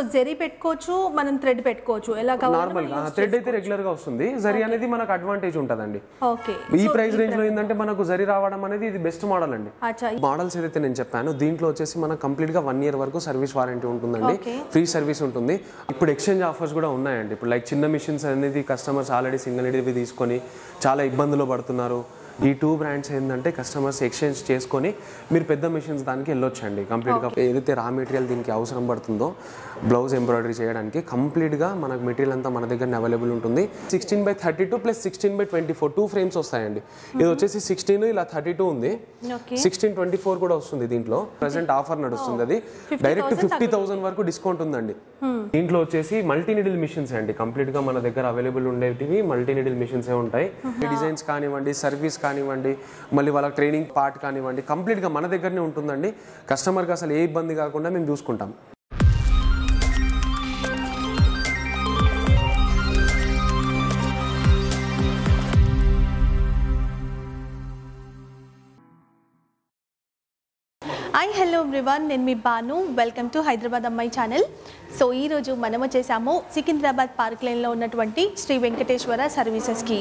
జెరీ పెట్టుకోవచ్చు మనం థ్రెడ్ పెట్టుకోవచ్చు ఎలా నార్మల్ గా థ్రెడ్ అయితే రెగ్యులర్ గా వస్తుంది జరీ అనేది మనకు అడ్వాంటేజ్ ఉంటుందండి ఓకే ఈ ప్రైస్ రేంజ్ లో ఏంటంటే మనకు జరీ రావడం అనేది ఇది బెస్ట్ మోడల్ అండి అచ్చా మోడల్స్ ఏదైతే నేను చెప్పాను దీంట్లో వచ్చేసి మనకు కంప్లీట్ గా వన్ ఇయర్ వరకు సర్వీస్ వారంటీ ఉంటుందండి Okay. ఫ్రీ సర్వీస్ ఉంటుంది ఇప్పుడు ఎక్స్చేంజ్ ఆఫర్స్ కూడా ఉన్నాయండి ఇప్పుడు లైక్ చిన్న మిషన్స్ అనేది కస్టమర్స్ ఆల్రెడీ సింగిల్ ఇవి తీసుకొని చాలా ఇబ్బందులు పడుతున్నారు ఈ టూ బ్రాండ్స్ ఏంటంటే కస్టమర్స్ ఎక్స్చేంజ్ చేసుకొని మీరు పెద్ద మిషన్స్ దానికి వెళ్ళొచ్చండి కంప్లీట్గా ఏదైతే రా మెటీరియల్ దీనికి అవసరం పడుతుందో బ్లౌజ్ ఎంబ్రాయిడరీ చేయడానికి కంప్లీట్గా మనకు మెటీరియల్ అంతా మన దగ్గర అవైలబుల్ ఉంటుంది sixteen by thirty two plus sixteen by twenty four two frames వస్తాయండి ఇది వచ్చేసి సిక్స్టీన్ ఇలా థర్టీ టూ ఉంది ఓకే సిక్స్టీన్ ట్వంటీ ఫోర్ కూడా వస్తుంది దీంట్లో ప్రెసెంట్ ఆఫర్ నడుస్తుంది అది డైరెక్ట్ ఫిఫ్టీ థౌసండ్ వరకు డిస్కౌంట్ ఉందండి దీంట్లో వచ్చేసి మల్టీ నిడిల్ మిషన్స్ అండి కంప్లీట్ గా మన దగ్గర అవైలబుల్ ఉండేటివి మల్టీ నిడిల్ మిషన్స్ ఏ ఉంటాయి డిజైన్స్ కానివ్వండి సర్వీస్ కానివ్వండి మళ్ళీ వాళ్ళ ట్రైనింగ్ పార్ట్ కానివ్వండి కంప్లీట్ గా మన దగ్గరనే ఉంటుందండి కస్టమర్ కి అసలు ఏ ఇబ్బంది కాకుండా మేము చూసుకుంటాం హాయ్ హలో ఎవ్రీవన్ నేను మీ బాను వెల్కమ్ టు హైదరాబాద్ అమ్మాయి ఛానల్ సో ఈరోజు మనం వచ్చేసాము సికింద్రాబాద్ పార్క్ లైన్లో ఉన్నటువంటి శ్రీ వెంకటేశ్వర సర్వీసెస్కి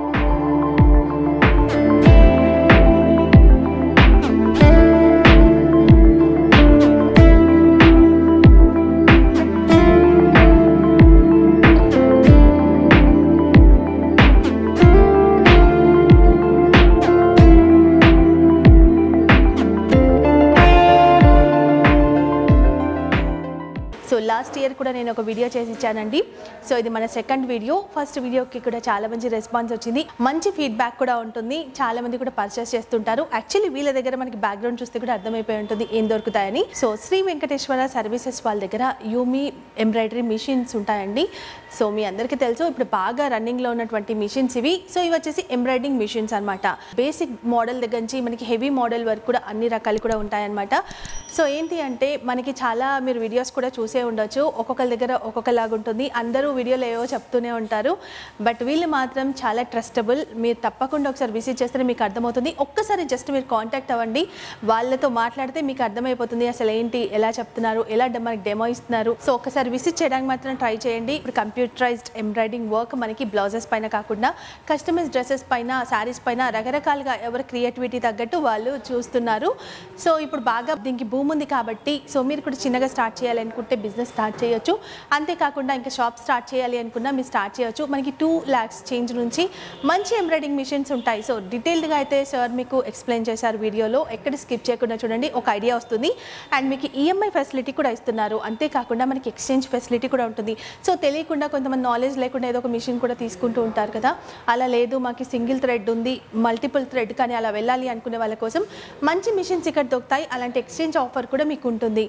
సో లాస్ట్ ఇయర్ కూడా నేను ఒక వీడియో చేసి ఇచ్చానండి సో ఇది మన సెకండ్ వీడియో ఫస్ట్ వీడియోకి కూడా చాలా మంచి రెస్పాన్స్ వచ్చింది మంచి ఫీడ్బ్యాక్ కూడా ఉంటుంది చాలా మంది కూడా పర్చేస్ చేస్తుంటారు యాక్చువల్లీ వీళ్ళ దగ్గర మనకి బ్యాక్గ్రౌండ్ చూస్తే కూడా అర్థమైపోయి ఉంటుంది ఏం దొరుకుతాయని సో శ్రీ వెంకటేశ్వర సర్వీసెస్ వాళ్ళ దగ్గర యూమి ఎంబ్రాయిడరీ మిషన్స్ ఉంటాయండి సో మీ అందరికీ తెలుసు ఇప్పుడు బాగా రన్నింగ్లో ఉన్నటువంటి మిషన్స్ ఇవి సో ఇవి వచ్చేసి ఎంబ్రాయిడింగ్ మిషన్స్ అనమాట బేసిక్ మోడల్ దగ్గర నుంచి మనకి హెవీ మోడల్ వరకు కూడా అన్ని రకాలు కూడా ఉంటాయన్నమాట సో ఏంటి అంటే మనకి చాలా మీరు వీడియోస్ కూడా చూసే ఉండొచ్చు ఒక్కొక్కరి దగ్గర ఒక్కొక్కలాగా ఉంటుంది అందరూ వీడియోలో ఏవో చెప్తూనే ఉంటారు బట్ వీళ్ళు మాత్రం చాలా ట్రస్టబుల్ మీరు తప్పకుండా ఒకసారి విజిట్ చేస్తే మీకు అర్థమవుతుంది ఒక్కసారి జస్ట్ మీరు కాంటాక్ట్ అవ్వండి వాళ్ళతో మాట్లాడితే మీకు అర్థమైపోతుంది అసలు ఏంటి ఎలా చెప్తున్నారు ఎలా డె- మనకి డెమో ఇస్తున్నారు సో ఒకసారి విజిట్ చేయడానికి మాత్రం ట్రై చేయండి ఇప్పుడు కంప్యూటరైజ్డ్ ఎంబ్రాయిడింగ్ వర్క్ మనకి బ్లౌజెస్ పైన కాకుండా కస్టమైజ్ డ్రెస్సెస్ పైన శారీస్ పైన రకరకాలుగా ఎవరి క్రియేటివిటీ తగ్గట్టు వాళ్ళు చూస్తున్నారు సో ఇప్పుడు బాగా దీనికి భూమి ఉంది కాబట్టి సో మీరు కూడా చిన్నగా స్టార్ట్ చేయాలనుకుంటే బిజినెస్ స్టార్ట్ చేయొచ్చు అంతేకాకుండా ఇంకా షాప్ స్టార్ట్ చేయాలి అనుకున్నా మీరు స్టార్ట్ చేయొచ్చు మనకి టూ ల్యాక్స్ చేంజ్ నుంచి మంచి ఎంబ్రాయిడింగ్ మిషన్స్ ఉంటాయి సో డీటెయిల్డ్గా అయితే సార్ మీకు ఎక్స్ప్లెయిన్ చేశారు వీడియోలో ఎక్కడ స్కిప్ చేయకుండా చూడండి ఒక ఐడియా వస్తుంది అండ్ మీకు ఈఎంఐ ఫెసిలిటీ కూడా ఇస్తున్నారు అంతేకాకుండా మనకి ఎక్స్చేంజ్ ఫెసిలిటీ కూడా ఉంటుంది సో తెలియకుండా కొంతమంది నాలెడ్జ్ లేకుండా ఏదో ఒక మిషన్ కూడా తీసుకుంటూ ఉంటారు కదా అలా లేదు మాకు సింగిల్ థ్రెడ్ ఉంది మల్టిపుల్ థ్రెడ్ కానీ అలా వెళ్ళాలి అనుకునే వాళ్ళ కోసం మంచి మిషన్స్ ఇక్కడ దొరుకుతాయి అలాంటి ఎక్స్చేంజ్ ఆఫర్ కూడా మీకు ఉంటుంది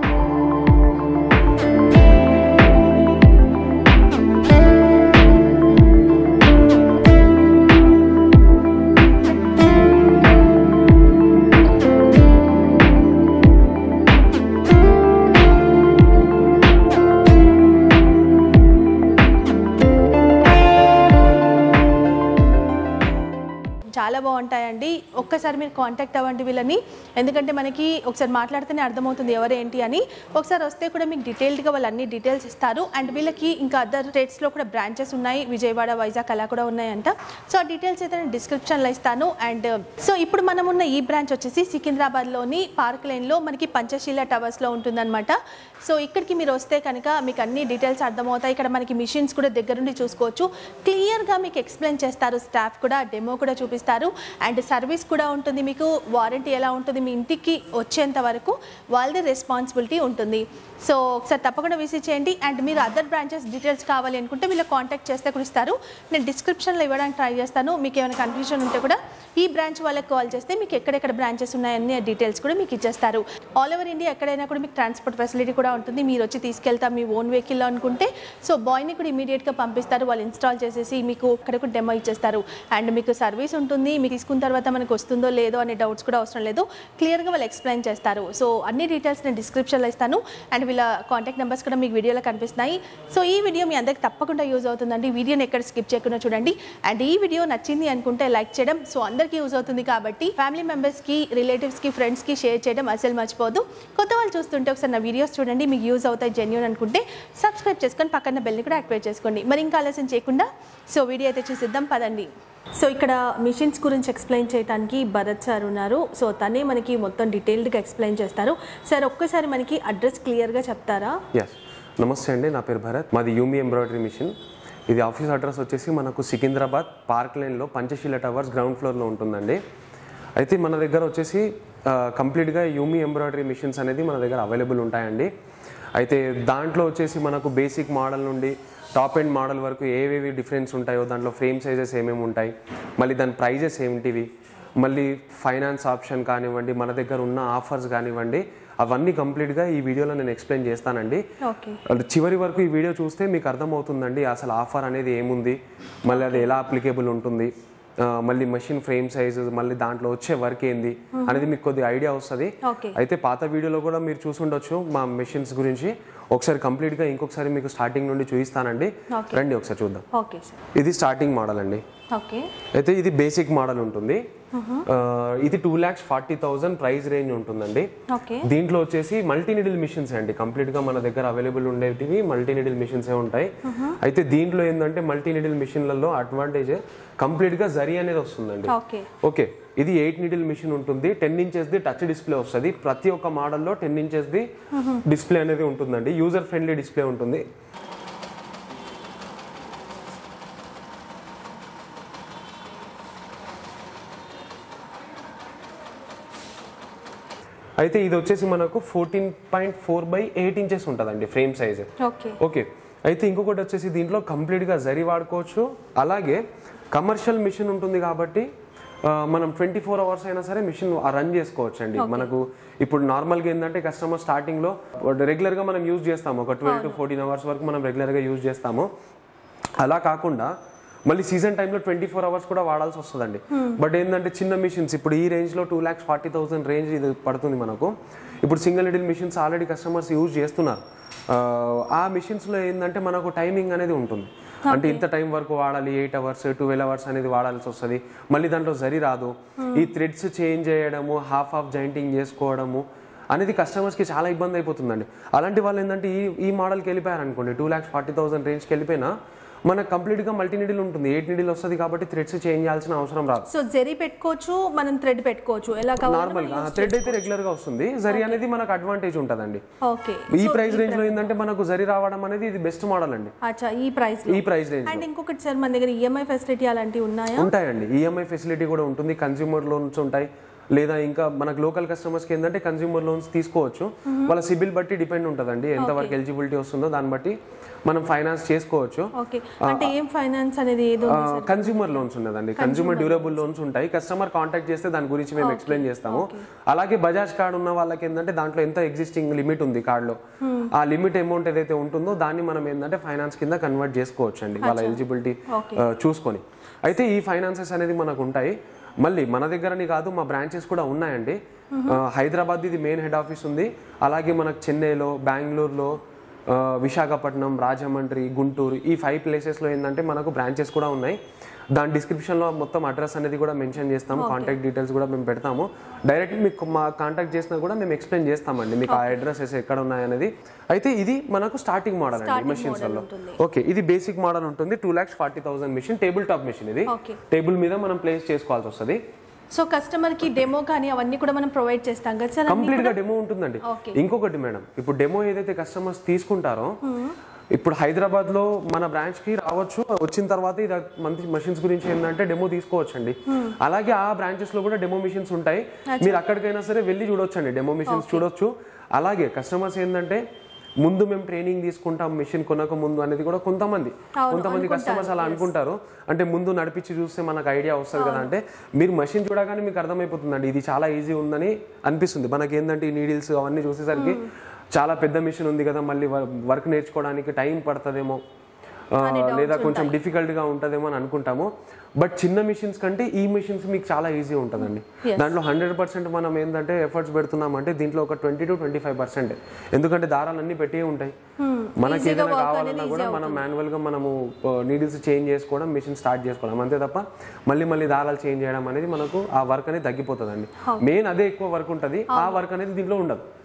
చాలా బాగుంటాయండి ఒక్కసారి మీరు కాంటాక్ట్ అవ్వండి వీళ్ళని ఎందుకంటే మనకి ఒకసారి మాట్లాడితేనే అర్థమవుతుంది ఎవరు ఏంటి అని ఒకసారి వస్తే కూడా మీకు డీటెయిల్డ్గా వాళ్ళు అన్ని డీటెయిల్స్ ఇస్తారు అండ్ వీళ్ళకి ఇంకా అదర్ స్టేట్స్లో కూడా బ్రాంచెస్ ఉన్నాయి విజయవాడ వైజాగ్ అలా కూడా ఉన్నాయంట సో ఆ డీటెయిల్స్ అయితే నేను డిస్క్రిప్షన్లో ఇస్తాను అండ్ సో ఇప్పుడు మనం ఉన్న ఈ బ్రాంచ్ వచ్చేసి సికింద్రాబాద్లోని పార్క్ లైన్లో మనకి పంచశీల టవర్స్లో ఉంటుందన్నమాట సో ఇక్కడికి మీరు వస్తే కనుక మీకు అన్ని డీటెయిల్స్ అర్థమవుతాయి ఇక్కడ మనకి మిషన్స్ కూడా దగ్గరుండి చూసుకోవచ్చు క్లియర్గా మీకు ఎక్స్ప్లెయిన్ చేస్తారు స్టాఫ్ కూడా డెమో కూడా చూపిస్తారు అండ్ సర్వీస్ కూడా ఉంటుంది మీకు వారంటీ ఎలా ఉంటుంది మీ ఇంటికి వచ్చేంత వరకు వాళ్ళది రెస్పాన్సిబిలిటీ ఉంటుంది సో ఒకసారి తప్పకుండా విజిట్ చేయండి అండ్ మీరు అదర్ బ్రాంచెస్ డీటెయిల్స్ కావాలి అనుకుంటే వీళ్ళు కాంటాక్ట్ చేస్తే కూడా ఇస్తారు నేను డిస్క్రిప్షన్లో ఇవ్వడానికి ట్రై చేస్తాను మీకు ఏమైనా కన్ఫ్యూజన్ ఉంటే కూడా ఈ బ్రాంచ్ వాళ్ళకి కాల్ చేస్తే మీకు ఎక్కడెక్కడ బ్రాంచెస్ ఉన్నాయని డీటెయిల్స్ కూడా మీకు ఇచ్చేస్తారు ఆల్ ఓవర్ ఇండియా ఎక్కడైనా కూడా మీకు ట్రాన్స్పోర్ట్ ఫెసిలిటీ కూడా ఉంటుంది మీరు వచ్చి తీసుకెళ్తాం మీ ఓన్ వెహికల్లో అనుకుంటే సో బాయ్ని కూడా ఇమీడియట్గా పంపిస్తారు వాళ్ళు ఇన్స్టాల్ చేసేసి మీకు అక్కడ డెమో ఇచ్చేస్తారు అండ్ మీకు సర్వీస్ ఉంటుంది మీకు తీసుకున్న తర్వాత మనకు వస్తుందో లేదో అనే డౌట్స్ కూడా అవసరం లేదు క్లియర్గా వాళ్ళు ఎక్స్ప్లెయిన్ చేస్తారు సో అన్ని డీటెయిల్స్ నేను డిస్క్రిప్షన్లో ఇస్తాను అండ్ వీళ్ళ కాంటాక్ట్ నెంబర్స్ కూడా మీకు వీడియోలో కనిపిస్తున్నాయి సో ఈ వీడియో మీ అందరికి తప్పకుండా యూజ్ అవుతుందండి వీడియోని ఎక్కడ స్కిప్ చేయకుండా చూడండి అండ్ ఈ వీడియో నచ్చింది అనుకుంటే లైక్ చేయడం సో అందరికీ యూజ్ అవుతుంది కాబట్టి ఫ్యామిలీ మెంబర్స్కి రిలేటివ్స్కి ఫ్రెండ్స్కి షేర్ చేయడం అసలు మర్చిపోదు కొత్త వాళ్ళు చూస్తుంటే ఒకసారి నా వీడియోస్ చూడండి చేస్తానండి మీకు యూజ్ అవుతాయి జెన్యున్ అనుకుంటే సబ్స్క్రైబ్ చేసుకొని పక్కన బెల్ని కూడా యాక్టివేట్ చేసుకోండి మరి ఇంకా ఆలస్యం చేయకుండా సో వీడియో అయితే చూసిద్దాం పదండి సో ఇక్కడ మిషన్స్ గురించి ఎక్స్ప్లెయిన్ చేయడానికి భరత్ సార్ ఉన్నారు సో తనే మనకి మొత్తం డీటెయిల్డ్గా ఎక్స్ప్లెయిన్ చేస్తారు సార్ ఒక్కసారి మనకి అడ్రస్ క్లియర్గా చెప్తారా ఎస్ నమస్తే అండి నా పేరు భరత్ మాది యూమి ఎంబ్రాయిడరీ మిషన్ ఇది ఆఫీస్ అడ్రస్ వచ్చేసి మనకు సికింద్రాబాద్ పార్క్ లైన్లో పంచశీల టవర్స్ గ్రౌండ్ ఫ్లోర్లో ఉంటుందండి అయితే మన దగ్గర వచ్చేసి ఆ, కంప్లీట్గా యూమి ఎంబ్రాయిడరీ మిషన్స్ అనేది మన దగ్గర అవైలబుల్ ఉంటాయండి అయితే దాంట్లో వచ్చేసి మనకు బేసిక్ మోడల్ నుండి టాప్ ఎండ్ మోడల్ వరకు ఏవేవి డిఫరెన్స్ ఉంటాయో దాంట్లో ఫ్రేమ్ సైజెస్ ఏమేమి ఉంటాయి మళ్ళీ దాని ప్రైజెస్ ఏమిటివి మళ్ళీ ఫైనాన్స్ ఆప్షన్ కానివ్వండి మన దగ్గర ఉన్న ఆఫర్స్ కానివ్వండి అవన్నీ కంప్లీట్గా ఈ వీడియోలో నేను ఎక్స్ప్లెయిన్ చేస్తానండి ఓకే అంటే చివరి వరకు ఈ వీడియో చూస్తే మీకు అర్థమవుతుందండి అసలు ఆఫర్ అనేది ఏముంది మళ్ళీ అది ఎలా అప్లికేబుల్ ఉంటుంది ఆ, మళ్ళీ మెషిన్ ఫ్రేమ్ సైజ్ మళ్ళీ దాంట్లో వచ్చే వర్క్ ఏంది అనేది మీకు కొద్దిగా ఐడియా వస్తుంది ఓకే అయితే పాత వీడియోలో కూడా మీరు చూసుండొచ్చు మా మెషిన్స్ గురించి ఒకసారి కంప్లీట్గా ఇంకొకసారి మీకు స్టార్టింగ్ నుండి చూపిస్తానండి Okay. రండి ఒకసారి చూద్దాం ఓకే సార్ ఇది స్టార్టింగ్ మోడల్ అండి ఓకే అయితే ఇది బేసిక్ మోడల్ ఉంటుంది ఆ, ఇది two lakhs forty thousand price range ఉంటుందండి ఓకే దీంట్లో వచ్చేసి మల్టీ నిడిల్ మిషన్స్ అండి కంప్లీట్ గా మన దగ్గర అవైలబుల్ ఉండేటివి మల్టీ నిడిల్ మిషన్స్ ఉంటాయి అయితే దీంట్లో ఏంటంటే మల్టీ నిడిల్ మిషన్లలో అడ్వాంటేజ్ కంప్లీట్ గా జరి అనేది వస్తుందండి ఓకే ఓకే ఇది ఎయిట్ నిడిల్ మిషన్ ఉంటుంది టెన్ ఇంచెస్ ది టచ్ డిస్ప్లే వస్తుంది ప్రతి ఒక్క మోడల్లో టెన్ ఇంచెస్ ది డిస్ప్లే అనేది ఉంటుందండి యూజర్ ఫ్రెండ్లీ డిస్ప్లే ఉంటుంది అయితే ఇది వచ్చేసి మనకు fourteen point four by eight inches ఉంటుందండి ఫ్రేమ్ సైజ్ ఓకే ఓకే అయితే ఇంకొకటి వచ్చేసి దీంట్లో కంప్లీట్గా జరి వాడుకోవచ్చు అలాగే కమర్షియల్ మిషన్ ఉంటుంది కాబట్టి ఆ, మనం ట్వంటీ ఫోర్ అవర్స్ అయినా సరే మిషన్ రన్ చేసుకోవచ్చు అండి మనకు ఇప్పుడు నార్మల్గా ఏంటంటే కస్టమర్ స్టార్టింగ్లో రెగ్యులర్గా మనం యూజ్ చేస్తాము ఒక ట్వెల్వ్ టు ఫోర్టీన్ అవర్స్ వరకు మనం రెగ్యులర్గా యూజ్ చేస్తాము అలా కాకుండా మళ్ళీ సీజన్ టైంలో ట్వంటీ ఫోర్ అవర్స్ కూడా వాడాల్సి వస్తుందండి బట్ ఏంటంటే చిన్న మిషన్స్ ఇప్పుడు ఈ రేంజ్లో two lakhs forty thousand range ఇది పడుతుంది మనకు ఇప్పుడు single needle machines already customers use చేస్తున్నారు ఆ, ఆ మిషన్స్లో ఏంటంటే మనకు టైమింగ్ అనేది ఉంటుంది అంటే ఇంత టైం వరకు వాడాలి ఎయిట్ అవర్స్ ట్వెల్వ్ అవర్స్ అనేది వాడాల్సి వస్తుంది మళ్ళీ దాంట్లో జరి రాదు ఈ థ్రెడ్స్ చేంజ్ చేయడము హాఫ్ ఆఫ్ జాయింటింగ్ చేసుకోవడము అనేది కస్టమర్స్కి చాలా ఇబ్బంది అయిపోతుందండి అలాంటి వాళ్ళు ఏంటంటే ఈ ఈ మోడల్కి వెళ్ళిపోయారు అనుకోండి టూ ల్యాక్స్ ఫార్టీ థౌసండ్ రేంజ్కి వెళ్ళిపోయినా మనకు కంప్లీట్గా మల్టీ నిడిల్ ఉంటుంది ఎయిట్ నిడిల్ వస్తుంది కాబట్టి థ్రెడ్స్ చేంజ్ చేయాల్సిన అవసరం రాదు సో జెరీ పెట్టుకోవచ్చు మనం థ్రెడ్ పెట్టుకోవచ్చు ఎలా కావాలి నార్మల్గా థ్రెడ్ అయితే రెగ్యులర్గా వస్తుంది జరి అనేది మనకు అడ్వాంటేజ్ ఉంటుందండి ఓకే ఈ ప్రైస్ రేంజ్లో ఏంటంటే మనకు జరి రావడం అనేది ఇది బెస్ట్ మోడల్ అండి అచ్చా ఈ ప్రైస్ ఈ ప్రైస్ రేంజ్ అండ్ ఇంకొకటి సార్ మన దగ్గర ఈఎంఐ ఫెసిలిటీ అలాంటివి ఉన్నాయా ఉంటాయండి ఈఎంఐ ఫెసిలిటీ కూడా ఉంటుంది కన్జ్యూమర్ లోన్స్ ఉంటాయి లేదా ఇంకా మనకు లోకల్ కస్టమర్స్కి ఏంటంటే కన్జ్యూమర్ లోన్స్ తీసుకోవచ్చు వాళ్ళ సిబిల్ బట్టి డిపెండ్ ఉంటుందండి ఎంతవరకు ఎలిజిబిలిటీ వస్తుందో దాన్ని బట్టి మనం ఫైనాన్స్ చేసుకోవచ్చు ఓకే అంటే ఏం ఫైనాన్స్ అనేది ఏదో కన్జ్యూమర్ లోన్స్ ఉన్నదండి కన్జ్యూమర్ డ్యూరబుల్ లోన్స్ ఉంటాయి కస్టమర్ కాంటాక్ట్ చేస్తే దాని గురించి మేము ఎక్స్ప్లెయిన్ చేస్తాము అలాగే బజాజ్ కార్డ్ ఉన్న వాళ్ళకి ఏంటంటే దాంట్లో ఎంత ఎగ్జిస్టింగ్ లిమిట్ ఉంది కార్డులో ఆ లిమిట్ అమౌంట్ ఏదైతే ఉంటుందో దాన్ని మనం ఏంటంటే ఫైనాన్స్ కింద కన్వర్ట్ చేసుకోవచ్చు అండి వాళ్ళ ఎలిజిబిలిటీ చూసుకొని అయితే ఈ ఫైనాన్సెస్ అనేది మనకు ఉంటాయి మళ్ళీ మన దగ్గరని కాదు మా బ్రాంచెస్ కూడా ఉన్నాయండి ఆ, హైదరాబాద్ ఇది మెయిన్ హెడ్ ఆఫీస్ ఉంది అలాగే మనకు చెన్నైలో బెంగళూరులో ఆ, విశాఖపట్నం రాజమండ్రి గుంటూరు ఈ ఫైవ్ ప్లేసెస్లో ఏంటంటే మనకు బ్రాంచెస్ కూడా ఉన్నాయి దాని డిస్క్రిప్షన్లో మొత్తం అడ్రస్ అనేది కూడా మెన్షన్ చేస్తాము కాంటాక్ట్ డీటెయిల్స్ కూడా మేము పెడతాము డైరెక్ట్ మీకు మా కాంటాక్ట్ చేసినా కూడా మేము ఎక్స్ప్లెయిన్ చేస్తామండి మీకు ఆ అడ్రసెస్ ఎక్కడ ఉన్నాయనేది అయితే ఇది మనకు స్టార్టింగ్ మోడల్ అండి మెషిన్స్లో ఓకే ఇది బేసిక్ మోడల్ ఉంటుంది two lakhs forty thousand machine table top machine ఇది ఓకే టేబుల్ మీద మనం ప్లేస్ చేసుకోవాల్సి వస్తుంది సో కస్టమర్ కి డెమో కానీ అవన్నీ కూడా మనం ప్రొవైడ్ చేస్తాం కదా సార్ కంప్లీట్ గా డెమో ఉంటుందండి Okay. ఇంకొకటి మేడం ఇప్పుడు డెమో ఏదైతే కస్టమర్స్ తీసుకుంటారో ఇప్పుడు హైదరాబాద్ లో మన బ్రాంచ్ కి రావచ్చు వచ్చిన తర్వాత ఇది మంచి మషిన్స్ గురించి ఏంటంటే డెమో తీసుకోవచ్చు అండి అలాగే ఆ బ్రాంచెస్ లో కూడా డెమో మిషన్స్ ఉంటాయి మీరు అక్కడికైనా సరే వెళ్ళి చూడొచ్చు అండి డెమో మిషన్స్ చూడొచ్చు అలాగే కస్టమర్స్ ఏంటంటే ముందు మేము ట్రైనింగ్ తీసుకుంటాం మిషన్ కొనక ముందు అనేది కూడా కొంతమంది కొంతమంది కస్టమర్స్ అలా అనుకుంటారు అంటే ముందు నడిపించి చూస్తే మనకు ఐడియా వస్తుంది కదా అంటే మీరు మషిన్ చూడగానే మీకు అర్థమైపోతుందండి ఇది చాలా ఈజీ ఉందని అనిపిస్తుంది మనకి ఏంటంటే ఈ నీడిల్స్ అవన్నీ చూసేసరికి చాలా పెద్ద మిషన్ ఉంది కదా మళ్ళీ వర్క్ నేర్చుకోవడానికి టైం పడుతుందేమో ఆ, లేదా కొంచెం డిఫికల్ట్ గా ఉంటుందేమో అని అనుకుంటాము బట్ చిన్న మిషన్స్ కంటే ఈ మిషన్స్ మీకు చాలా ఈజీ ఉంటుందండి దాంట్లో హండ్రెడ్ పర్సెంట్ మనం ఏంటంటే ఎఫర్ట్స్ పెడుతున్నామంటే దీంట్లో ఒక twenty to twenty five percent ఎందుకంటే దారాలు అన్ని పెట్టే ఉంటాయి మనకి ఏదైనా కావాలన్నా కూడా మనం మాన్యువల్ గా మనము నీడిల్స్ చేంజ్ చేసుకోవడం మిషన్ స్టార్ట్ చేసుకోవడం అంతే తప్ప మళ్ళీ మళ్ళీ దారాలు చేంజ్ చేయడం అనేది మనకు ఆ వర్క్ అనేది తగ్గిపోతుందండి మెయిన్ అదే ఎక్కువ వర్క్ ఉంటుంది ఆ వర్క్ అనేది దీంట్లో ఉండదు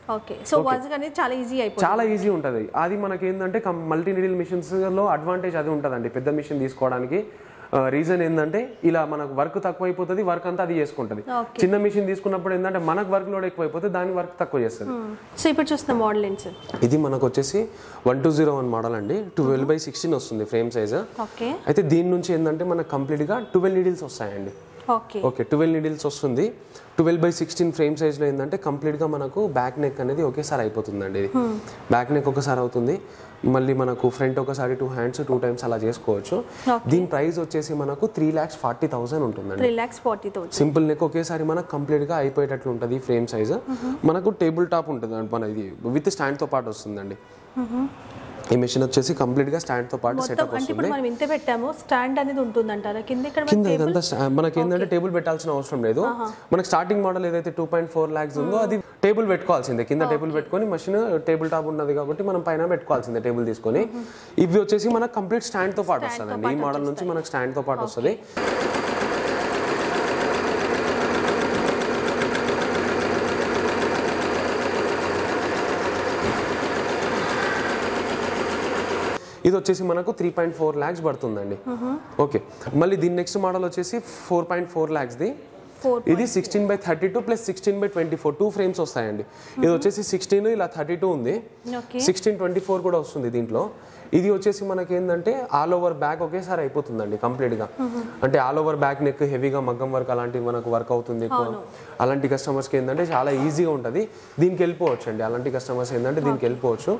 ఓకే సో వర్క్ అనేది చాలా ఈజీ అయిపోతుంది చాలా ఈజీ ఉంటుంది అది మనకి ఏంటంటే మల్టీ నీడిల్ మిషన్స్లో అడ్వాంటేజ్ అది ఉంటుందండి పెద్ద మిషన్ తీసుకోవడానికి రీజన్ ఏంటంటే ఇలా మనకు వర్క్ తక్కువ అయిపోతుంది వర్క్ అంతా అది చేసుకుంటుంది Okay. చిన్న మిషన్ తీసుకున్నప్పుడు ఏంటంటే మనకు వర్క్ లోడ్ ఎక్కువ అయిపోతే దాని వర్క్ తక్కువ చేస్తుంది సో ఇప్పుడు చూస్తున్న మోడల్ ఏంటి సార్ ఇది మనకు వచ్చేసి one two zero one model అండి ట్వెల్వ్ బై సిక్స్టీన్ వస్తుంది ఫ్రేమ్ సైజ్ ఓకే అయితే దీని నుంచి ఏంటంటే మనకు కంప్లీట్గా ట్వెల్వ్ నీడిల్స్ వస్తాయండి ఓకే ఓకే ట్వెల్వ్ నీడిల్స్ వస్తుంది ట్వెల్వ్ బై సిక్స్టీన్ ఫ్రేమ్ సైజ్లో ఏంటంటే కంప్లీట్గా మనకు బ్యాక్ నెక్ అనేది ఒకేసారి అయిపోతుందండి ఇది బ్యాక్ నెక్ ఒకసారి అవుతుంది మళ్ళీ మనకు ఫ్రంట్ ఒకసారి టూ హ్యాండ్స్ టూ టైమ్స్ అలా చేసుకోవచ్చు దీని ప్రైస్ వచ్చేసి మనకు త్రీ ల్యాక్స్ ఫార్టీ థౌసండ్ ఉంటుందండి three lakhs forty thousand simple neck ఒకేసారి మనకు కంప్లీట్గా అయిపోయేటట్లు ఉంటుంది ఫ్రేమ్ సైజ్ మనకు టేబుల్ టాప్ ఉంటుంది అంటే మన ఇది విత్ స్టాండ్తో పాటు వస్తుందండి ఈ మెషిన్ వచ్చేసి కంప్లీట్గా స్టాండ్తో పాటు మొత్తం సెటప్ అంటే ఇప్పుడు మనం ఇంత పెట్టాము స్టాండ్ అనేది ఉంటుందంటారా కింద ఇక్కడ కింద ఇదంతా స్టా- మనకి ఏంటంటే టేబుల్ పెట్టాల్సిన అవసరం లేదు మనకి స్టార్టింగ్ మోడల్ ఏదైతే టూ పాయింట్ ఫోర్ ల్యాక్స్ ఉందో అది టేబుల్ పెట్టుకోవాల్సిందే కింద టేబుల్ పెట్టుకొని మషిన్ టేబుల్ టాప్ ఉన్నది కాబట్టి మనం పైన పెట్టుకోవాల్సిందే టేబుల్ తీసుకొని ఇవి వచ్చేసి మనకు కంప్లీట్ స్టాండ్ తో పాటు వస్తుందండి ఈ మోడల్ నుంచి మనకు స్టాండ్ తో పాటు వస్తుంది ఇది వచ్చేసి మనకు త్రీ పాయింట్ ఫోర్ ల్యాక్స్ పడుతుందండి ఓకే మళ్ళీ దీని నెక్స్ట్ మోడల్ వచ్చేసి ఫోర్ పాయింట్ ఫోర్ ల్యాక్స్ది ఫోర్ ఇది sixteen by thirty two plus sixteen by twenty four two frames వస్తాయండి ఇది వచ్చేసి సిక్స్టీన్ ఇలా థర్టీ టూ ఉంది ఓకే సిక్స్టీన్ ట్వంటీ ఫోర్ కూడా వస్తుంది దీంట్లో ఇది వచ్చేసి మనకి ఏంటంటే ఆల్ ఓవర్ బ్యాక్ ఒకేసారి అయిపోతుందండి కంప్లీట్ గా అంటే ఆల్ ఓవర్ బ్యాక్ నెక్ హెవీగా మగ్గం వర్క్ అలాంటివి మనకు వర్క్ అవుతుంది ఎక్కువ అలాంటి కస్టమర్స్కి ఏంటంటే చాలా ఈజీగా ఉంటుంది దీనికి వెళ్ళిపోవచ్చు అండి అలాంటి కస్టమర్స్ ఏంటంటే దీనికి వెళ్ళిపోవచ్చు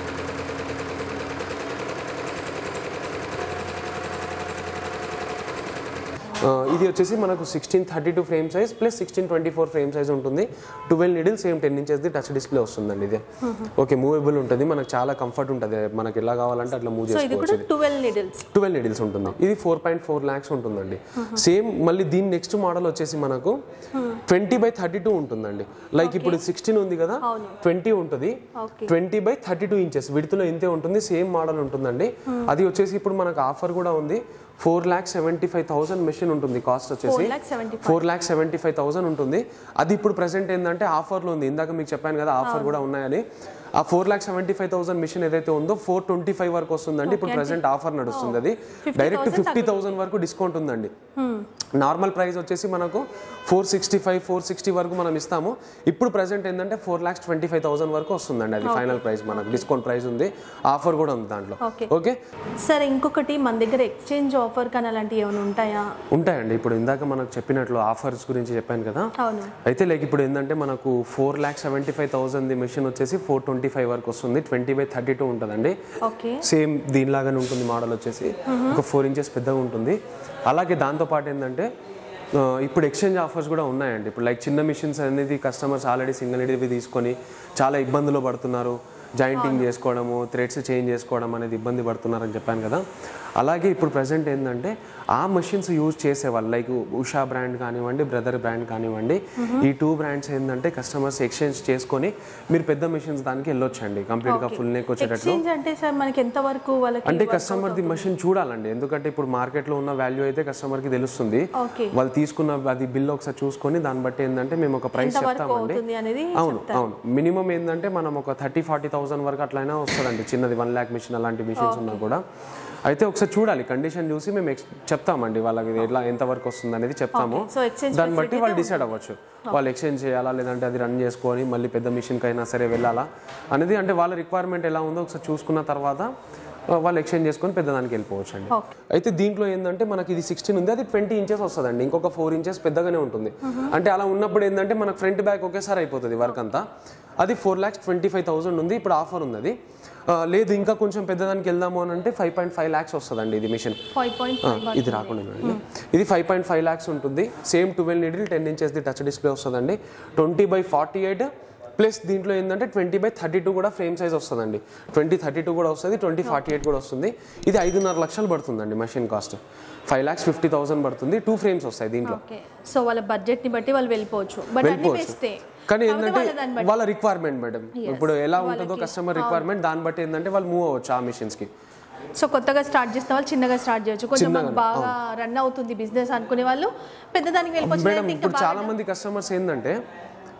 ఆ, ఇది వచ్చేసి మనకు sixteen thirty two frame size plus sixteen twenty four frame size ఉంటుంది ట్వెల్వ్ నీడిల్ సేమ్ టెన్ ఇంచెస్ది టచ్ డిస్ప్లే వస్తుందండి ఇది ఓకే మూవబుల్ ఉంటుంది మనకు చాలా కంఫర్ట్ ఉంటుంది మనకి ఎలా కావాలంటే అట్లా మూవ్ సో ఇది చేసుకోవచ్చు కూడా ట్వెల్వ్ నీడిల్స్ ట్వెల్వ్ నీడిల్స్ ఉంటుంది ఇది ఫోర్ పాయింట్ ఫోర్ ల్యాక్స్ ఉంటుందండి సేమ్ మళ్ళీ దీని నెక్స్ట్ మోడల్ వచ్చేసి మనకు ట్వంటీ బై థర్టీ టూ ఉంటుందండి లైక్ ఇప్పుడు సిక్స్టీన్ ఉంది కదా అవును. ట్వంటీ ఉంటుంది okay twenty by thirty two inches విడుతులో ఇంతే ఉంటుంది సేమ్ మోడల్ ఉంటుందండి అది వచ్చేసి ఇప్పుడు మనకు ఆఫర్ కూడా ఉంది four lakh seventy five thousand machine ఉంటుంది కాస్ట్ వచ్చేసి four lakh seventy four lakh seventy five thousand ఉంటుంది అది ఇప్పుడు ప్రెసెంట్ ఏంటంటే ఆఫర్లో ఉంది ఇందాక మీకు చెప్పాను కదా ఆఫర్ కూడా ఉన్నాయని ఆ four lakh seventy five thousand machine ఏదైతే ఉందో ఫోర్ ట్వంటీ ఫైవ్ వరకు వస్తుందండి ఇప్పుడు ప్రెసెంట్ ఆఫర్ నడుస్తుంది అది డైరెక్ట్ ఫిఫ్టీ థౌసండ్ వరకు డిస్కౌంట్ ఉందండి నార్మల్ ప్రైస్ వచ్చేసి మనకు four sixty five four sixty వరకు మనం ఇస్తాము ఇప్పుడు ప్రెసెంట్ ఏంటంటే four lakhs twenty five thousand వరకు వస్తుందండి అది ఫైనల్ ప్రైస్ మనకు డిస్కౌంట్ ప్రైస్ ఉంది ఆఫర్ కూడా ఉంది దాంట్లో ఓకే ఓకే సార్ ఇంకొకటి మన దగ్గర ఎక్స్చేంజ్ ఆఫర్ కానీ అలాంటివి ఏమైనా ఉంటాయా ఉంటాయండి ఇప్పుడు ఇందాక మనకు చెప్పినట్లు ఆఫర్స్ గురించి చెప్పాను కదా అవును అయితే లైక్ ఇప్పుడు ఏంటంటే మనకు four lakh seventy five thousand machine వచ్చేసి ఫోర్ ట్వంటీ ఫైవ్ వరకు వస్తుంది ట్వంటీ బై థర్టీ టూ ఉంటుందండి ఓకే సేమ్ దీనిలాగానే ఉంటుంది మోడల్ వచ్చేసి ఒక ఫోర్ ఇంచెస్ పెద్దగా ఉంటుంది అలాగే దాంతోపాటు ఏంటంటే ఆ, ఇప్పుడు ఎక్స్చేంజ్ ఆఫర్స్ కూడా ఉన్నాయండి ఇప్పుడు లైక్ చిన్న మిషన్స్ అనేది కస్టమర్స్ ఆల్రెడీ సింగిల్ ఇవి తీసుకొని చాలా ఇబ్బందులు పడుతున్నారు జాయింటింగ్ చేసుకోవడము థ్రెడ్స్ చేంజ్ చేసుకోవడం అనేది ఇబ్బంది పడుతున్నారని చెప్పాను కదా అలాగే ఇప్పుడు ప్రజెంట్ ఏంటంటే ఆ మషిన్స్ యూజ్ చేసేవాళ్ళు లైక్ ఉషా బ్రాండ్ కానివ్వండి బ్రదర్ బ్రాండ్ కానివ్వండి ఈ టూ బ్రాండ్స్ ఏంటంటే కస్టమర్స్ ఎక్స్చేంజ్ చేసుకొని మీరు పెద్ద మిషన్స్ దానికి వెళ్ళొచ్చండి కంప్లీట్గా ఫుల్ నెక్ వచ్చేటట్లు ఎక్స్చేంజ్ అంటే సార్ మనకి ఎంత వరకు వాళ్ళకి అంటే కస్టమర్ ది మషిన్ చూడాలండి ఎందుకంటే ఇప్పుడు మార్కెట్ లో ఉన్న వాల్యూ అయితే కస్టమర్ కి తెలుస్తుంది ఓకే వాళ్ళు తీసుకున్న అది బిల్ ఒకసారి చూసుకొని దాన్ని బట్టి ఏంటంటే మేము ఒక ప్రైస్ ఎంత వరకు చెప్తామండి అవుతుంది అనేది అవును అవును మినిమం ఏంటంటే మనం ఒక థర్టీ ఫార్టీ థౌసండ్ వరకు అట్లయినా వస్తుందండి చిన్నది వన్ ల్యాక్ మిషన్ అలాంటి మిషన్స్ ఉన్నా కూడా అయితే ఒకసారి చూడాలి కండిషన్ చూసి మేము ex- చెప్తామండి వాళ్ళకి ఇది ఎట్లా ఎంత వరకు వస్తుంది అనేది చెప్తాము సో ఎక్స్చేంజ్ దాన్ని బట్టి వాళ్ళు డిసైడ్ అవ్వచ్చు వాళ్ళు ఎక్స్చేంజ్ చేయాలా లేదంటే అది రన్ చేసుకొని మళ్ళీ పెద్ద మిషన్కి అయినా సరే వెళ్ళాలా అనేది అంటే వాళ్ళ రిక్వైర్మెంట్ ఎలా ఉందో ఒకసారి చూసుకున్న తర్వాత ఆ, వాళ్ళు ఎక్స్చేంజ్ చేసుకొని పెద్దదానికి వెళ్ళిపోవచ్చు అండి ఓకే అయితే దీంట్లో ఏంటంటే మనకి ఇది సిక్స్టీన్ ఉంది అది ట్వంటీ ఇంచెస్ వస్తుందండి ఇంకొక ఫోర్ ఇంచెస్ పెద్దగానే ఉంటుంది అంటే అలా ఉన్నప్పుడు ఏంటంటే మనకు ఫ్రంట్ బ్యాక్ ఒకేసారి అయిపోతుంది వర్క్ అంతా అది four lakhs twenty five thousand ఉంది ఇప్పుడు ఆఫర్ ఉంది అది ఆ, లేదు ఇంకా కొంచెం పెద్దదానికి వెళ్దాము అని అంటే ఫైవ్ పాయింట్ ఫైవ్ ల్యాక్స్ వస్తుందండి ఇది మిషన్ ఫైవ్ పాయింట్ ఇది రాకుండా చూడండి ఇది ఫైవ్ పాయింట్ ఫైవ్ ల్యాక్స్ ఉంటుంది సేమ్ ట్వెల్వ్ నీడిల్ టెన్ ఇంచెస్ది టచ్ డిస్ప్లే వస్తుందండి twenty by forty eight plus దీంట్లో ఏంటంటే ట్వంటీ బై థర్టీ టూ కూడా ఫ్రేమ్ సైజ్ వస్తుందండి ట్వంటీ థర్టీ టూ కూడా వస్తుంది ట్వంటీ ఫార్టీ ఎయిట్ కూడా వస్తుంది ఇది ఐదున్నర లక్షలు పడుతుందండి machine cost five lakhs fifty thousand పడుతుంది టూ ఫ్రేమ్స్ వస్తాయి దీంట్లో ఓకే సో వాళ్ళ బడ్జెట్ ని బట్టి వాళ్ళు వెళ్ళిపోవచ్చు బట్ అన్ని వెళ్ళిపోవచ్చు. బెస్టే కానీ కాకపోతే ఏంటంటే వాళ్ళ దాన్ని బట్టి వాళ్ళ రిక్వైర్మెంట్ మేడం ఇప్పుడు ఎలా ఉంటుందో కస్టమర్ రిక్వైర్మెంట్ దాన్ని బట్టి ఏంటంటే వాళ్ళు మూవ్ అవ్వచ్చు ఆ మిషన్స్కి సో కొత్తగా స్టార్ట్ చేసిన వాళ్ళు చిన్నగా స్టార్ట్ చేయొచ్చు కొంచెం మాకు బాగా రన్ అవుతుంది బిజినెస్ అనుకునే వాళ్ళు పెద్దదానికి వెళ్ళిపోవచ్చు మేడం లేదంటే ఇంకా ఇప్పుడు చాలా మంది కస్టమర్స్ ఏంటంటే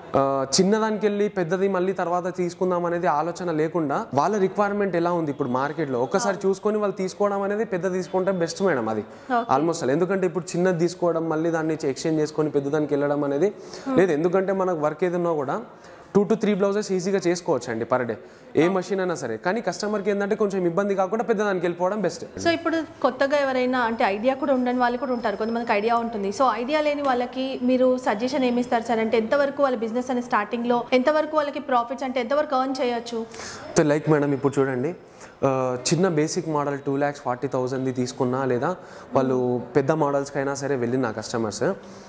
ఆ, చిన్నదానికి వెళ్ళి పెద్దది మళ్ళీ తర్వాత తీసుకుందాం అనేది ఆలోచన లేకుండా వాళ్ళ రిక్వైర్మెంట్ ఎలా ఉంది ఇప్పుడు మార్కెట్లో ఒక్కసారి చూసుకొని వాళ్ళు తీసుకోవడం అనేది పెద్ద తీసుకుంటే బెస్ట్ మేడం అది ఆల్మోస్ట్ అలా ఎందుకంటే ఇప్పుడు చిన్నది తీసుకోవడం మళ్ళీ దాన్ని ఎక్స్చేంజ్ చేసుకొని పెద్దదానికి వెళ్ళడం అనేది లేదు ఎందుకంటే మనకు వర్క్ ఏదన్నా కూడా టూ టు త్రీ బ్లౌజెస్ ఈజీగా చేసుకోవచ్చు అండి పర్ డే ఏ మషిన్ అయినా సరే కానీ కస్టమర్కి ఏంటంటే కొంచెం ఇబ్బంది కాకుండా పెద్దదానికి వెళ్ళిపోవడం బెస్ట్ సో ఇప్పుడు కొత్తగా ఎవరైనా అంటే ఐడియా కూడా ఉండని వాళ్ళు కూడా ఉంటారు కొంతమందికి ఐడియా ఉంటుంది సో ఐడియా లేని వాళ్ళకి మీరు సజెషన్ ఏమి ఇస్తారు సార్ అంటే ఎంతవరకు వాళ్ళ బిజినెస్ అనే స్టార్టింగ్ లో ఎంతవరకు వాళ్ళకి ప్రాఫిట్స్ అంటే ఎంతవరకు ఎర్న్ చేయొచ్చు లైక్ మేడం ఇప్పుడు చూడండి ఆ, చిన్న basic model two lakhs forty థౌజండ్ది తీసుకున్నా లేదా వాళ్ళు పెద్ద మోడల్స్కి అయినా సరే వెళ్ళిన కస్టమర్స్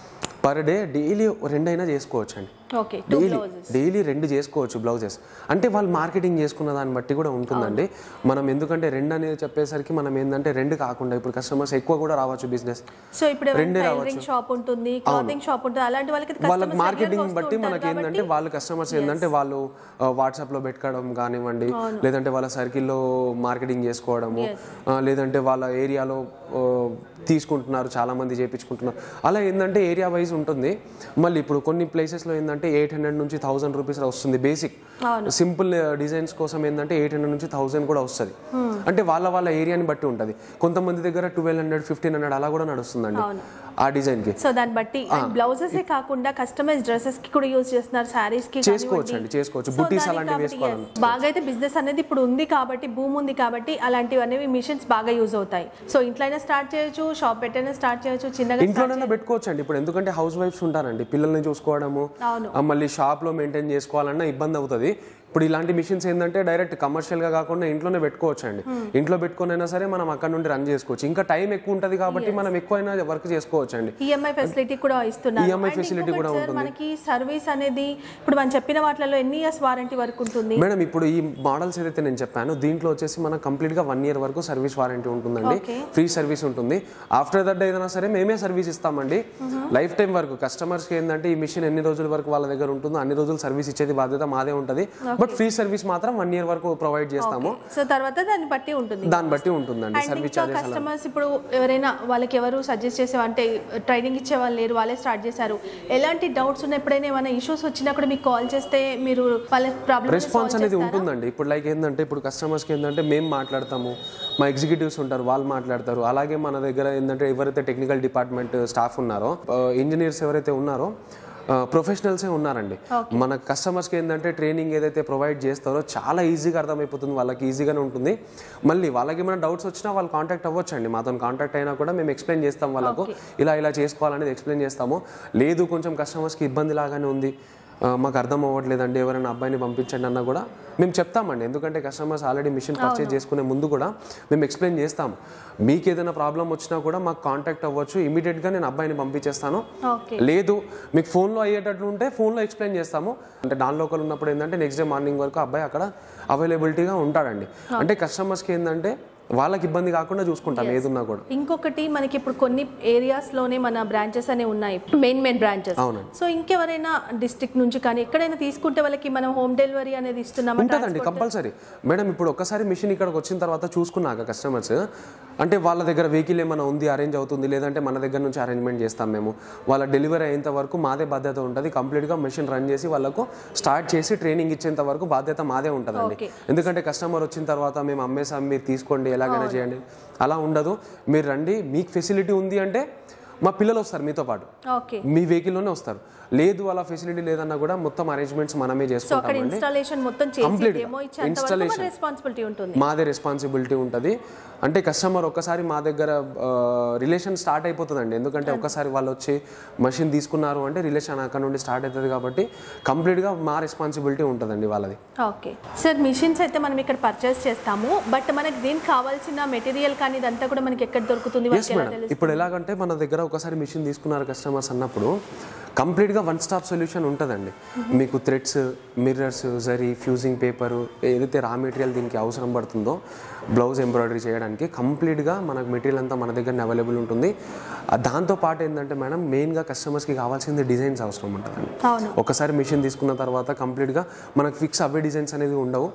పర్ డే డైలీ రెండైనా చేసుకోవచ్చు అండి ఓకే టూ డైలీ డైలీ రెండు చేసుకోవచ్చు బ్లౌజెస్ అంటే వాళ్ళు మార్కెటింగ్ చేసుకున్న దాన్ని బట్టి కూడా ఉంటుందండి మనం ఎందుకంటే రెండు అనేది చెప్పేసరికి మనం ఏంటంటే రెండు కాకుండా ఇప్పుడు కస్టమర్స్ ఎక్కువ కూడా రావచ్చు బిజినెస్ సో ఇప్పుడు టైలరింగ్ షాప్ ఉంటుంది క్లాతింగ్ షాప్ ఉంటుంది అలాంటి వాళ్ళకి ఇది వాళ్ళకి customers మార్కెటింగ్ regular గా బట్టి వస్తూ మనకి ఉంటారు ఏంటంటే వాళ్ళు కస్టమర్స్ ఏంటంటే వాళ్ళు వాట్సాప్ లో పెట్టుకోవడం కానివ్వండి లేదంటే వాళ్ళ సర్కిల్లో మార్కెటింగ్ చేసుకోవడము ఆ, లేదంటే వాళ్ళ ఏరియాలో ఆ, తీసుకుంటున్నారు చాలా మంది చేయించుకుంటున్నారు అలా ఏంటంటే ఏరియా వైజ్ ఉంటుంది మళ్ళీ ఇప్పుడు కొన్ని places లో ఏంటంటే ఎయిట్ హండ్రెడ్ నుంచి థౌసండ్ రూపీస్ వస్తుంది బేసిక్ సింపుల్ డిజైన్స్ కోసం ఏంటంటే ఎయిట్ హండ్రెడ్ నుంచి థౌసండ్ కూడా వస్తుంది అంటే వాళ్ళ వాళ్ళ ఏరియాని బట్టి ఉంటుంది కొంతమంది దగ్గర ట్వెల్వ్ హండ్రెడ్ ఫిఫ్టీన్ హండ్రెడ్ అలా కూడా నడుస్తుందండి ఆ డిజైన్కి సో దాన్ని బట్టి బ్లౌజెస్ ఏ కాకుండా కస్టమైజ్ డ్రెస్సెస్ కి కూడా యూజ్ చేస్తున్నారు సారీస్ కి చేసుకోవచ్చు అండి చేసుకోవచ్చు బుటీస్ అలాంటివి వేసుకోవాలి బాగా అయితే బిజినెస్ అనేది ఇప్పుడు ఉంది కాబట్టి భూమి ఉంది కాబట్టి అలాంటివి అనేవి మిషన్స్ బాగా యూజ్ అవుతాయి సో ఇంట్లో అయినా స్టార్ట్ చేయొచ్చు షాప్ పెట్టైనా స్టార్ట్ చేయొచ్చు చిన్నగా ఇంట్లోనైనా పెట్టుకోవచ్చు అండి ఇప్పుడు ఎందుకంటే హౌస్ వైఫ్స్ ఉంటారండి పిల్లల్ని చూసుకోవడము అవును. ఆ మళ్ళీ షాప్ లో మెయింటైన్ చేసుకోవాలన్నా ఇబ్బంది అవుతుంది ఇప్పుడు ఇలాంటి మిషన్స్ ఏంటంటే డైరెక్ట్ కమర్షియల్ గా కాకుండా ఇంట్లోనే పెట్టుకోవచ్చు అండి ఇంట్లో పెట్టుకొని అయినా సరే మనం అక్కడ నుండి రన్ చేసుకోవచ్చు ఇంకా టైం ఎక్కువ ఉంటుంది కాబట్టి మనం ఎక్కువైనా వర్క్ చేసుకోవచ్చు అండి ఈఎంఐ ఫెసిలిటీ కూడా ఇస్తున్నారు EMI And facility ఇంకొకటి కూడా sir, మనకి సర్వీస్ అనేది ఇప్పుడు మనం చెప్పిన వాటిలో ఎన్ని ఇయర్స్ వారంటీ వరకు ఉంటుంది మేడం ఇప్పుడు ఈ మోడల్స్ ఏదైతే నేను చెప్పానో దీంట్లో వచ్చేసి మనకు కంప్లీట్ గా వన్ ఇయర్ వరకు సర్వీస్ వారంటీ ఉంటుందండి Okay. ఫ్రీ సర్వీస్ ఉంటుంది ఆఫ్టర్ దట్ ఏదైనా సరే మేమే సర్వీస్ ఇస్తామండి లైఫ్ టైం వరకు కస్టమర్స్ కి ఏంటంటే ఈ మిషన్ ఎన్ని రోజుల వరకు వాళ్ళ దగ్గర ఉంటుందో అన్ని రోజులు సర్వీస్ ఇచ్చేది బాధ్యత మాదే ఉంటుంది బట్ ఫ్రీ సర్వీస్ మాత్రం వన్ ఇయర్ వరకు ప్రొవైడ్ చేస్తాము సో తర్వాత దాన్ని బట్టి ఉంటుంది దాన్ని బట్టి ఉంటుందండి అండ్ సర్వీస్ ఇంకా కస్టమర్స్ ఇప్పుడు ఎవరైనా వాళ్ళకి ఎవరు సజెస్ట్ చేసే అంటే ట్రైనింగ్ ఇచ్చే వాళ్ళు లేరు వాళ్ళే స్టార్ట్ చేశారు ఎలాంటి డౌట్స్ ఉన్న ఎప్పుడైనా ఏమైనా ఇష్యూస్ వచ్చినా కూడా మీకు కాల్ చేస్తే మీరు వాళ్ళ ప్రాబ్లమ్ రెస్పాన్స్ అనేది ఉంటుందండి ఇప్పుడు లైక్ ఏంటంటే ఇప్పుడు కస్టమర్స్కి ఏంటంటే మేము మాట్లాడతాము మా ఎగ్జిక్యూటివ్స్ ఉంటారు వాళ్ళు మాట్లాడతారు అలాగే మన దగ్గర ఏంటంటే ఎవరైతే టెక్నికల్ డిపార్ట్మెంట్ స్టాఫ్ ఉన్నారో ఇంజనీర్స్ ఎవరైతే ఉన్నారో ప్రొఫెషనల్సే ఉన్నారండి మన కస్టమర్స్కి ఏంటంటే ట్రైనింగ్ ఏదైతే ప్రొవైడ్ చేస్తారో చాలా ఈజీగా అర్థమైపోతుంది వాళ్ళకి ఈజీగానే ఉంటుంది మళ్ళీ వాళ్ళకి ఏమైనా డౌట్స్ వచ్చినా వాళ్ళు కాంటాక్ట్ అవ్వచ్చు అండి మాతో కాంటాక్ట్ అయినా కూడా మేము ఎక్స్ప్లెయిన్ చేస్తాం వాళ్ళకు ఇలా ఇలా చేసుకోవాలనేది ఎక్స్ప్లెయిన్ చేస్తాము లేదు కొంచెం కస్టమర్స్కి ఇబ్బంది లాగానే ఉంది ఆ, మాకు అర్థం అవ్వట్లేదండి ఎవరైనా అబ్బాయిని పంపించండి అన్నా కూడా మేము చెప్తామండి ఎందుకంటే కస్టమర్స్ ఆల్రెడీ మిషన్ పర్చేజ్ చేసుకునే ముందు కూడా మేము ఎక్స్ప్లెయిన్ చేస్తాం మీకు ఏదైనా ప్రాబ్లం వచ్చినా కూడా మాకు కాంటాక్ట్ అవ్వచ్చు ఇమీడియట్గా నేను అబ్బాయిని పంపించేస్తాను ఓకే లేదు మీకు ఫోన్లో అయ్యేటట్లు ఉంటే ఫోన్లో ఎక్స్ప్లెయిన్ చేస్తాము అంటే నాన్ లోకల్ ఉన్నప్పుడు ఏంటంటే నెక్స్ట్ డే మార్నింగ్ వరకు అబ్బాయి అక్కడ అవైలబిలిటీగా ఉంటాడండి అంటే కస్టమర్స్కి ఏంటంటే వాళ్ళకి ఇబ్బంది కాకుండా చూసుకుంటాం ఏదున్నా కూడా ఇంకొకటి మనకి ఇప్పుడు కొన్ని ఏరియాస్ లోనే మన బ్రాంచెస్ అనేవి ఉన్నాయి మెయిన్ మెయిన్ బ్రాంచెస్ అవునండి. సో ఇంకెవరైనా డిస్ట్రిక్ట్ నుంచి కానీ ఎక్కడైనా తీసుకుంటే వాళ్ళకి మనం హోమ్ డెలివరీ అనేది ఇస్తున్నామా ఉంటుందండి కంపల్సరీ మేడం ఇప్పుడు ఒక్కసారి మిషన్ ఇక్కడికి వచ్చిన తర్వాత చూసుకున్నాక కస్టమర్స్ అంటే వాళ్ళ దగ్గర వెహికల్ ఏమైనా ఉంది అరేంజ్ అవుతుంది లేదంటే మన దగ్గర నుంచి అరేంజ్మెంట్ చేస్తాం మేము వాళ్ళ డెలివరీ అయ్యేంత వరకు మాదే బాధ్యత ఉంటుంది కంప్లీట్గా మిషన్ రన్ చేసి వాళ్ళకు స్టార్ట్ చేసి ట్రైనింగ్ ఇచ్చేంత వరకు బాధ్యత మాదే ఉంటుందండి Okay. ఎందుకంటే కస్టమర్ వచ్చిన తర్వాత మేము అమ్మేసాం మీరు తీసుకోండి ఎలాగైనా చేయండి అలా ఉండదు మీరు రండి మీకు ఫెసిలిటీ ఉంది అంటే మా పిల్లలు వస్తారు మీతో పాటు ఓకే మీ వెహికల్లోనే వస్తారు లేదు అలా ఫెసిలిటీ లేదన్నా కూడా మొత్తం అరేంజ్మెంట్స్ మనమే సో అక్కడ చేసుకుంటామండి ఇన్స్టాలేషన్ మొత్తం చేసి Complete గా. డెమో ఇచ్చేంత వరకు మన Installation. రెస్పాన్సిబిలిటీ ఉంటుంది మాదే రెస్పాన్సిబిలిటీ ఉంటుంది అంటే కస్టమర్ ఒక్కసారి మా దగ్గర రిలేషన్ స్టార్ట్ అయిపోతుందండి ఎందుకంటే ఒక్కసారి వాళ్ళు వచ్చి మషిన్ తీసుకున్నారు అంటే రిలేషన్ అక్కడ నుండి స్టార్ట్ అవుతుంది కాబట్టి కంప్లీట్గా మా రెస్పాన్సిబిలిటీ ఉంటుందండి వాళ్ళది ఓకే సార్ మిషన్స్ అయితే మనం ఇక్కడ పర్చేస్ చేస్తాము బట్ మనకి దీనికి కావాల్సిన మెటీరియల్ కానీ ఇదంతా కూడా మనకి ఎక్కడ దొరుకుతుంది ఎస్ వాళ్ళకి ఎలా మేడం తెలుస్తుంది? ఇప్పుడు ఎలాగంటే మన దగ్గర ఒకసారి మిషన్ తీసుకున్నారు కస్టమర్స్ అన్నప్పుడు కంప్లీట్గా వన్ స్టాప్ సొల్యూషన్ ఉంటుందండి మీకు థ్రెడ్స్ మిర్రర్స్ జరీ ఫ్యూజింగ్ పేపరు ఏదైతే రా మెటీరియల్ దీనికి అవసరం పడుతుందో బ్లౌజ్ ఎంబ్రాయిడరీ చేయడానికి కంప్లీట్గా మనకు మెటీరియల్ అంతా మన దగ్గర అవైలబుల్ ఉంటుంది ఆ దాంతో పాటు ఏంటంటే మేడం మెయిన్గా కస్టమర్స్కి కావాల్సింది డిజైన్స్ అవసరం ఉంటుందండి అవును ఒకసారి మిషన్ తీసుకున్న తర్వాత కంప్లీట్గా మనకు ఫిక్స్ అవే డిజైన్స్ అనేవి ఉండవు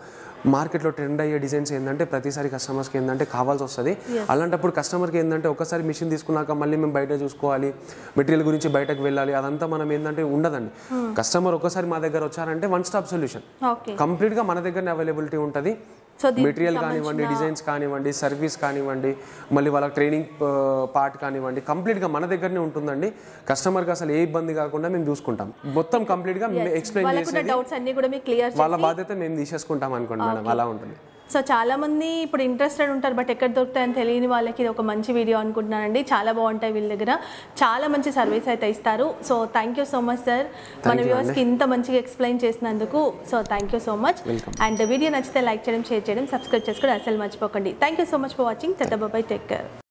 మార్కెట్లో ట్రెండ్ అయ్యే డిజైన్స్ ఏంటంటే ప్రతిసారి కస్టమర్స్కి ఏంటంటే కావాల్సి వస్తుంది అలాంటప్పుడు కస్టమర్కి ఏంటంటే ఒకసారి మిషన్ తీసుకున్నాక మళ్ళీ మేము బయట చూసుకోవాలి మెటీరియల్ గురించి బయటకు వెళ్ళాలి అదంతా మనం ఏంటంటే ఉండదండి కస్టమర్ ఒకసారి మా దగ్గర వచ్చారంటే వన్ స్టాప్ సొల్యూషన్ ఓకే కంప్లీట్గా మన దగ్గరనే అవైలబిలిటీ ఉంటుంది సో దీనికి మెటీరియల్ కానివ్వండి డిజైన్స్ కానివ్వండి సర్వీస్ కానివ్వండి మళ్ళీ వాళ్ళ ట్రైనింగ్ పార్ట్ కానివ్వండి కంప్లీట్గా మన దగ్గరనే ఉంటుందండి కస్టమర్కి అసలు ఏ ఇబ్బంది కాకుండా మేము చూసుకుంటాం మొత్తం కంప్లీట్గా ఎక్స్ప్లెయిన్ వాళ్ళకున్న చేసి డౌట్స్ అన్ని కూడా మీకు క్లియర్ వాళ్ళ బాధ్యత మేము తీసేసుకుంటాం అనుకోండి మేడం అలా ఉంటుంది సో చాలా మంది ఇప్పుడు ఇంట్రెస్టెడ్ ఉంటారు బట్ ఎక్కడ దొరుకుతాయని తెలియని వాళ్ళకి ఇది ఒక మంచి వీడియో అనుకుంటున్నానండి చాలా బాగుంటాయి వీళ్ళ దగ్గర చాలా మంచి సర్వీస్ అయితే ఇస్తారు so thank you so much sir మన వ్యూవర్స్కి ఇంత మంచిగా ఎక్స్ప్లెయిన్ చేసినందుకు so thank you so much and video నచ్చితే లైక్ చేయడం షేర్ చేయడం సబ్స్క్రైబ్ చేసుకోవడం అసలు మర్చిపోకండి thank you so much for watching బాబాయ్ టేక్ కేర్